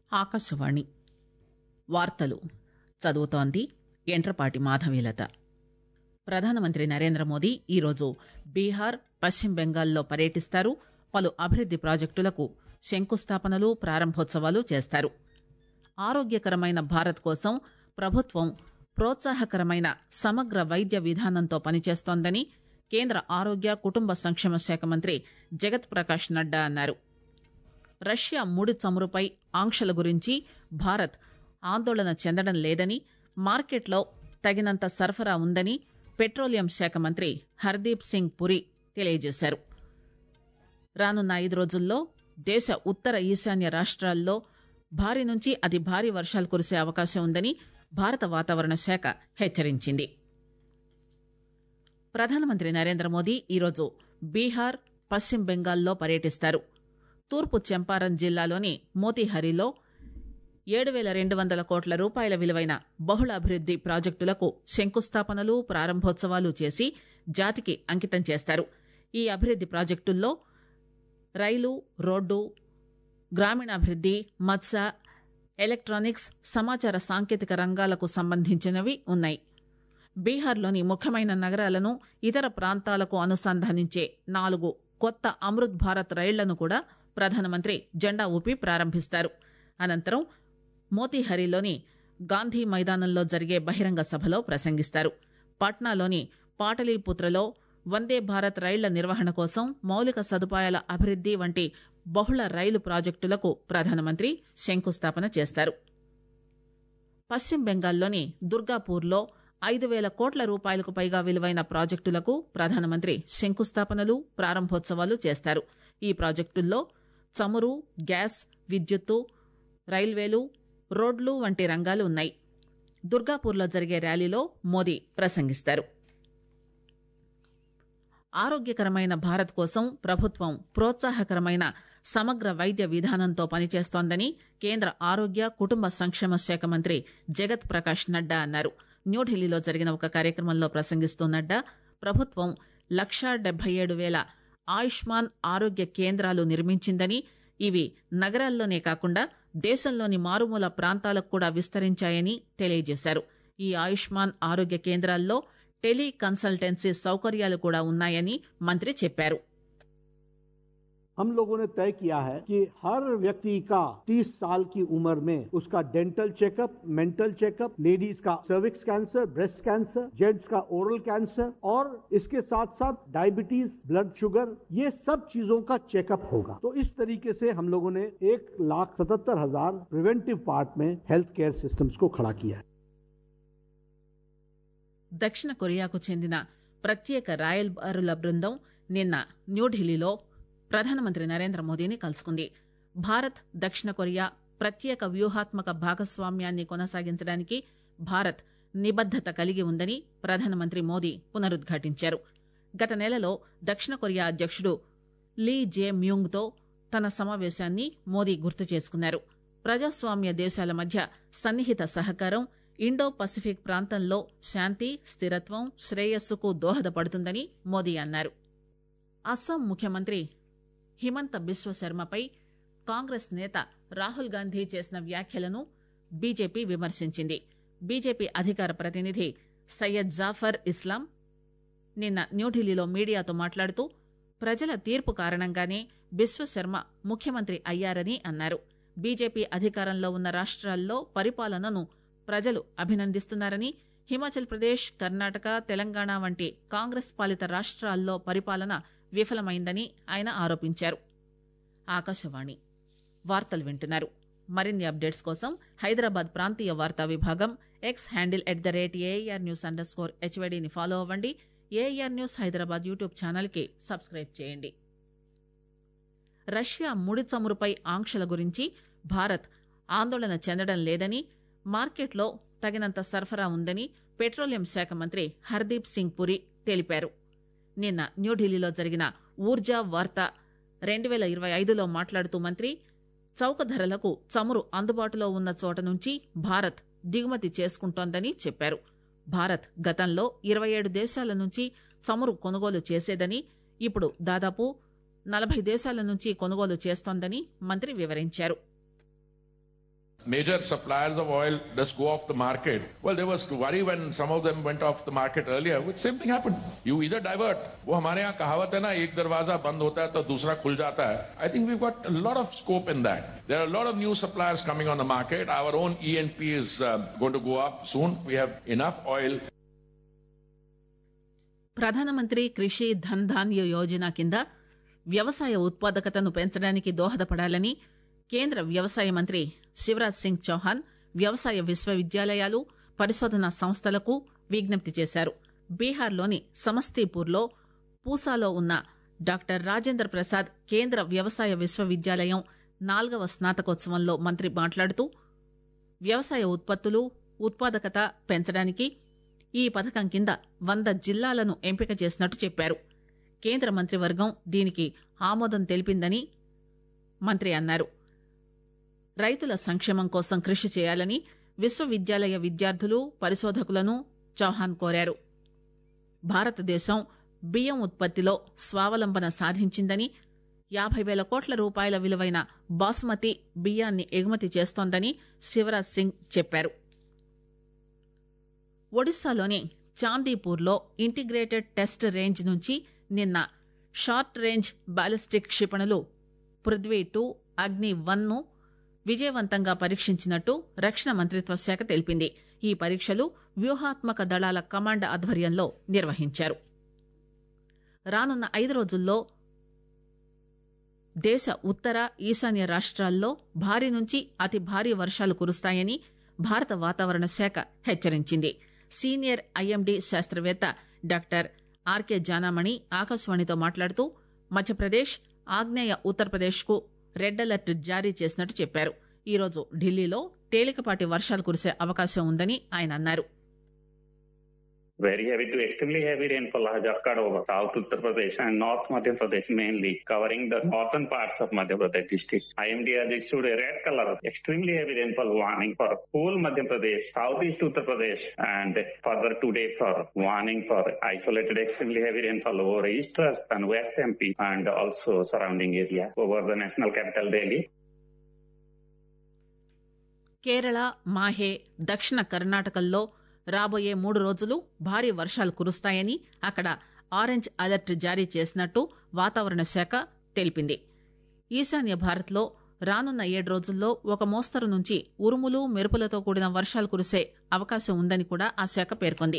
ఆకాశవాణి వార్తలు చదువుతోంది ఎంట్రపాటి మాధవీలత ప్రధానమంత్రి నరేంద్ర మోదీ ఈరోజు బీహార్ పశ్చిమ బెంగాల్లో పర్యటిస్తారు పలు అభివృద్ది ప్రాజెక్టులకు శంకుస్థాపనలు ప్రారంభోత్సవాలు చేస్తారు ఆరోగ్యకరమైన భారత్ కోసం ప్రభుత్వం ప్రోత్సాహకరమైన సమగ్ర వైద్య విధానంతో పనిచేస్తోందని కేంద్ర ఆరోగ్య కుటుంబ సంక్షేమ శాఖ మంత్రి జగత్ ప్రకాష్ నడ్డా అన్నారు రష్యా ముడి చమురుపై ఆంక్షల గురించి భారత్ ఆందోళన చెందడం లేదని మార్కెట్లో తగినంత సరఫరా ఉందని పెట్రోలియం శాఖ మంత్రి హర్దీప్ సింగ్ పురి తెలియజేశారు రానున్న ఐదు రోజుల్లో దేశ ఉత్తర ఈశాన్య రాష్ట్రాల్లో భారీ నుంచి అతి భారీ వర్షాలు కురిసే అవకాశం ఉందని భారత వాతావరణ శాఖ హెచ్చరించింది ప్రధానమంత్రి నరేంద్ర మోదీ ఈరోజు బీహార్ పశ్చిమ బెంగాల్లో పర్యటిస్తారు తూర్పు చంపారన్ జిల్లాలోని మోతీహరిలో ఏడు పేల రెండు వందల కోట్ల రూపాయల విలువైన బహుళ అభివృద్ది ప్రాజెక్టులకు శంకుస్థాపనలు ప్రారంభోత్సవాలు చేసి జాతికి అంకితం చేస్తారు ఈ అభివృద్ది ప్రాజెక్టుల్లో రైలు రోడ్డు గ్రామీణాభివృద్ది మత్స్య ఎలక్ట్రానిక్స్ సమాచార సాంకేతిక రంగాలకు సంబంధించినవి ఉన్నాయి బీహార్లోని ముఖ్యమైన నగరాలను ఇతర ప్రాంతాలకు అనుసంధానించే నాలుగు కొత్త అమృత్ భారత్ రైళ్లను కూడా ప్రధానమంత్రి జెండా ఊపి ప్రారంభిస్తారు అనంతరం మోతీహరిలోని గాంధీ మైదానంలో జరిగే బహిరంగ సభలో ప్రసంగిస్తారు పాట్నాలోని పాటలీపుత్రలో వందే భారత్ రైళ్ల నిర్వహణ కోసం మౌలిక సదుపాయాల అభివృద్ది వంటి బహుళ రైలు ప్రాజెక్టులకు ప్రధానమంత్రి శంకుస్థాపన చేస్తారు పశ్చిమ బెంగాల్లోని దుర్గాపూర్లో ఐదు పేల కోట్ల రూపాయలకు పైగా విలువైన ప్రాజెక్టులకు ప్రధానమంత్రి శంకుస్థాపనలు ప్రారంభోత్సవాలు చేస్తారు ఈ ప్రాజెక్టుల్లో చమురు గ్యాస్ విద్యుత్తు రైల్వేలు రోడ్లు వంటి రంగాలు ఉన్నాయి దుర్గాపూర్లో జరిగే ర్యాలీలో మోదీ ప్రసంగిస్తారు ఆరోగ్యకరమైన భారత్ కోసం ప్రభుత్వం ప్రోత్సాహకరమైన సమగ్ర వైద్య విధానంతో పనిచేస్తోందని కేంద్ర ఆరోగ్య కుటుంబ సంక్షేమ శాఖ మంత్రి జగత్ ప్రకాష్ నడ్డా అన్నారు న్యూఢిల్లీలో జరిగిన ఒక కార్యక్రమంలో ప్రసంగిస్తూ నడ్డా ప్రభుత్వం లక్షా డెబ్బై ఏడు వేల ఆయుష్మాన్ ఆరోగ్య కేంద్రాలు నిర్మించిందని ఇవి నగరాల్లోనే కాకుండా దేశంలోని మారుమూల ప్రాంతాలకు కూడా విస్తరించాయని తెలియజేశారు ఈ ఆయుష్మాన్ ఆరోగ్య కేంద్రాల్లో టెలి కన్సల్టెన్సీ సౌకర్యాలు కూడా ఉన్నాయని మంత్రి చెప్పారు हम लोगों ने तय किया है कि हर व्यक्ति का 30 साल की उम्र में उसका dental checkup mental checkup ladies का cervix cancer breast cancer gents का ओरल कैंसर और इसके साथ साथ डायबिटीज ब्लड शुगर ये सब चीजों का चेकअप होगा तो इस तरीके से हम लोगों ने एक लाख सतहत्तर हजार प्रिवेंटिव पार्ट में हेल्थ केयर सिस्टम्स को खड़ा किया है దక్షిణ కొరియాకు చెందిన ప్రత్యేక రాయల్బారుల బృందం నిన్న న్యూఢిల్లీలో ప్రధానమంత్రి నరేంద్ర మోదీని కలుసుకుంది భారత్ దక్షిణ కొరియా ప్రత్యేక వ్యూహాత్మక భాగస్వామ్యాన్ని కొనసాగించడానికి భారత్ నిబద్దత కలిగి ఉందని ప్రధానమంత్రి మోదీ పునరుద్ఘాటించారు గత నెలలో దక్షిణ కొరియా అధ్యక్షుడు లీ జే మ్యూంగ్తో తన సమావేశాన్ని మోదీ గుర్తు చేసుకున్నారు ప్రజాస్వామ్య దేశాల మధ్య సన్నిహిత సహకారం ఇండో పసిఫిక్ ప్రాంతంలో శాంతి స్థిరత్వం శ్రేయస్సుకు దోహదపడుతుందని మోదీ అన్నారు అస్సాం ముఖ్యమంత్రి హిమంత బిశ్వ శర్మపై కాంగ్రెస్ నేత రాహుల్ గాంధీ చేసిన వ్యాఖ్యలను బీజేపీ విమర్శించింది బీజేపీ అధికార ప్రతినిధి సయ్యద్ జాఫర్ ఇస్లాం నిన్న న్యూఢిల్లీలో మీడియాతో మాట్లాడుతూ ప్రజల తీర్పు కారణంగానే బిశ్వశర్మ ముఖ్యమంత్రి అయ్యారని అన్నారు బీజేపీ అధికారంలో ఉన్న రాష్ట్రాల్లో పరిపాలనను ప్రజలు అభినందిస్తున్నారని హిమాచల్ ప్రదేశ్ కర్ణాటక తెలంగాణ వంటి కాంగ్రెస్ పాలిత రాష్ట్రాల్లో పరిపాలన విఫలమైందని ఆయన ఆరోపించారు ఆకాశవాణి వార్తలు వింటున్నారు మరిన్ని అప్డేట్స్ కోసం హైదరాబాద్ ప్రాంతీయ వార్తా విభాగం X handle at the rate A I R news underscore హెచ్వైడీని ఫాలో అవ్వండి A I R news Hyderabad YouTube channel కి సబ్స్క్రైబ్ చేయండి రష్యా ముడి చమురుపై ఆంక్షల గురించి భారత్ ఆందోళన చెందడం లేదని మార్కెట్లో తగినంత సరఫరా ఉందని పెట్రోలియం శాఖ మంత్రి హర్దీప్ సింగ్ పురి తెలిపారు నిన్న న్యూఢిల్లీలో జరిగిన ఊర్జా వార్త రెండు పేల ఇరవై ఐదులో మాట్లాడుతూ మంత్రి చౌక ధరలకు చమురు అందుబాటులో ఉన్న చోట నుంచి భారత్ దిగుమతి చేసుకుంటోందని చెప్పారు భారత్ గతంలో ఇరవై ఏడు దేశాల నుంచి చమురు కొనుగోలు చేసేదని ఇప్పుడు దాదాపు నలభై దేశాల నుంచి కొనుగోలు చేస్తోందని మంత్రి వివరించారు major suppliers of oil just go off the market. Well, there was worry when some of them went off the market earlier. Which same thing happened. You either divert. वो हमारे यहाँ कहावत है ना एक दरवाजा बंद होता है तो दूसरा खुल जाता है. I think we've got a lot of scope in that. There are a lot of new suppliers coming on the market. Our own ENP is uh, going to go up soon. We have enough oil. ప్రధానమంత్రి కృషి ధన్ ధాన్య యోజన కింద వ్యవసాయ ఉత్పాదకతను పెంచడానికి దోహదపడాలని కేంద్ర వ్యవసాయ మంత్రి శివరాజ్ సింగ్ చౌహాన్ వ్యవసాయ విశ్వవిద్యాలయాలు పరిశోధనా సంస్థలకు విజ్ఞప్తి చేశారు బీహార్లోని సమస్తీపూర్లో పూసాలో ఉన్న డాక్టర్ రాజేంద్ర ప్రసాద్ కేంద్ర వ్యవసాయ విశ్వవిద్యాలయం నాల్గవ స్నాతకోత్సవంలో మంత్రి మాట్లాడుతూ వ్యవసాయ ఉత్పత్తులు ఉత్పాదకత పెంచడానికి ఈ పథకం కింద వంద జిల్లాలను ఎంపిక చేసినట్టు చెప్పారు కేంద్ర మంత్రివర్గం దీనికి ఆమోదం తెలిపిందని మంత్రి అన్నారు రైతుల సంక్షేమం కోసం కృషి చేయాలని విశ్వవిద్యాలయ విద్యార్థులు పరిశోధకులను చౌహాన్ కోరారు భారతదేశం బియ్యం ఉత్పత్తిలో స్వావలంబన సాధించిందని యాభై వేల కోట్ల రూపాయల విలువైన బాసుమతి బియ్యాన్ని ఎగుమతి చేస్తోందని శివరాజ్ సింగ్ చెప్పారు ఒడిశాలోని చాందీపూర్లో ఇంటిగ్రేటెడ్ టెస్ట్ రేంజ్ నుంచి నిన్న షార్ట్ రేంజ్ బాలిస్టిక్ క్షిపణులు పృథ్వీ టూ అగ్ని వన్ ను విజయవంతంగా పరీక్షించినట్టు రక్షణ మంత్రిత్వ శాఖ తెలిపింది ఈ పరీక్షలు వ్యూహాత్మక దళాల కమాండ్ ఆధ్వర్యంలో నిర్వహించారు రానున్న ఐదు రోజుల్లో దేశ ఉత్తర ఈశాన్య రాష్ట్రాల్లో భారీ నుంచి అతి భారీ వర్షాలు కురుస్తాయని భారత వాతావరణ శాఖ హెచ్చరించింది సీనియర్ ఐఎండీ శాస్త్రవేత్త డాక్టర్ ఆర్కే జానామణి ఆకాశవాణితో మాట్లాడుతూ మధ్యప్రదేశ్ ఆగ్నేయ ఉత్తరప్రదేశ్కు రెడ్ అలర్ట్ జారీ చేసినట్టు చెప్పారు ఈరోజు ఢిల్లీలో తేలికపాటి వర్షాలు కురిసే అవకాశం ఉందని ఆయన అన్నారు very heavy to extremely heavy rainfall has occurred over South Uttar Pradesh and North Madhya Pradesh mainly, covering the northern parts of Madhya Pradesh district. IMD has issued a red color, extremely heavy rainfall warning for whole Madhya Pradesh, Southeast Uttar Pradesh, and further today for warning for isolated extremely heavy rainfall over East West and West MP and also surrounding area over the national capital Delhi. Kerala Mahe దక్షిణ కర్ణాటకల్లో రాబోయే మూడు రోజులు భారీ వర్షాలు కురుస్తాయని అక్కడ orange alert జారీ చేసినట్టు వాతావరణ శాఖ తెలిపింది ఈశాన్య భారత్లో రానున్న ఏడు రోజుల్లో ఒక మోస్తరు నుంచి ఉరుములు మెరుపులతో కూడిన వర్షాలు కురిసే అవకాశం ఉందని కూడా ఆ శాఖ పేర్కొంది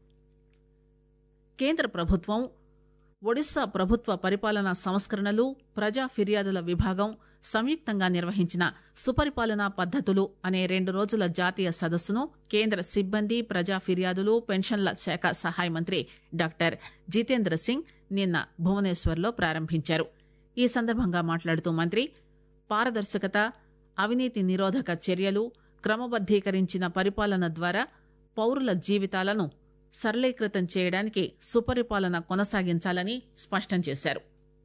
కేంద్ర ప్రభుత్వం ఒడిశా ప్రభుత్వ పరిపాలనా సంస్కరణలు ప్రజా ఫిర్యాదుల విభాగం సంయుక్తంగా నిర్వహించిన సుపరిపాలనా పద్దతులు అనే రెండు రోజుల జాతీయ సదస్సును కేంద్ర సిబ్బంది ప్రజా ఫిర్యాదులు పెన్షన్ల శాఖ సహాయ మంత్రి డాక్టర్ జితేంద్ర సింగ్ నిన్న భువనేశ్వర్లో ప్రారంభించారు ఈ సందర్భంగా మాట్లాడుతూ మంత్రి పారదర్శకత అవినీతి నిరోధక చర్యలు క్రమబద్దీకరించిన పరిపాలన ద్వారా పౌరుల జీవితాలను సరళీకృతం చేయడానికి సుపరిపాలన కొనసాగించాలని స్పష్టం చేశారు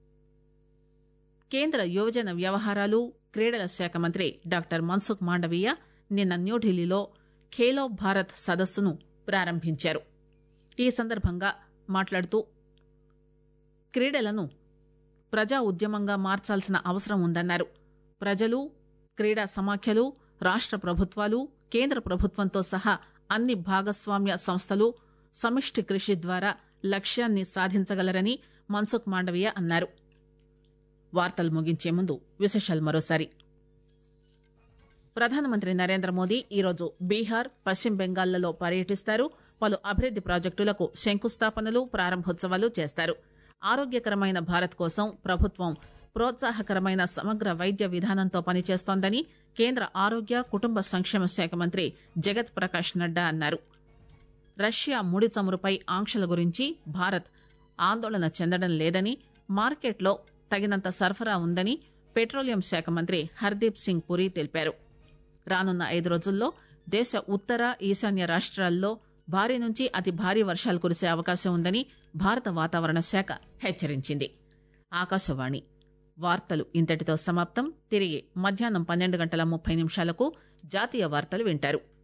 కేంద్ర యువజన వ్యవహారాలు క్రీడల శాఖ మంత్రి డాక్టర్ మన్సుఖ్ మాండవీయ నిన్న న్యూఢిల్లీలో ఖేలో భారత్ సదస్సును ప్రారంభించారు ఈ సందర్భంగా మాట్లాడుతూ క్రీడలను ప్రజా ఉద్యమంగా మార్చాల్సిన అవసరం ఉందన్నారు ప్రజలు క్రీడా సమాఖ్యలు రాష్ట ప్రభుత్వాలు కేంద్ర ప్రభుత్వంతో సహా అన్ని భాగస్వామ్య సంస్థలు సమిష్టి కృషి ద్వారా లక్ష్యాన్ని సాధించగలరని మన్సుఖ్ మాండవీయ అన్నారు వార్తలు ముగించే ముందు విశేషాలు మరోసారి ప్రధానమంత్రి నరేంద్ర మోదీ ఈరోజు బీహార్ పశ్చిమ బెంగాల్లో పర్యటిస్తారు పలు అభివృద్ది ప్రాజెక్టులకు శంకుస్థాపనలు ప్రారంభోత్సవాలు చేస్తారు ఆరోగ్యకరమైన భారత్ కోసం ప్రభుత్వం ప్రోత్సాహకరమైన సమగ్ర వైద్య విధానంతో పనిచేస్తోందని కేంద్ర ఆరోగ్య కుటుంబ సంక్షేమ శాఖ మంత్రి జగత్ ప్రకాష్ నడ్డా అన్నారు రష్యా ముడి చమురుపై ఆంక్షల గురించి భారత్ ఆందోళన చెందడం లేదని మార్కెట్లో తగినంత సరఫరా ఉందని పెట్రోలియం శాఖ మంత్రి హర్దీప్ సింగ్ పురి తెలిపారు రానున్న ఐదు రోజుల్లో దేశ ఉత్తర ఈశాన్య రాష్ట్రాల్లో భారీ నుంచి అతి భారీ వర్షాలు కురిసే అవకాశం ఉందని భారత వాతావరణ శాఖ హెచ్చరించింది ఆకాశవాణి వార్తలు ఇంతటితో సమాప్తం తిరిగి మధ్యాహ్నం పన్నెండు గంటల ముప్పై నిమిషాలకు జాతీయ వార్తలు వింటారు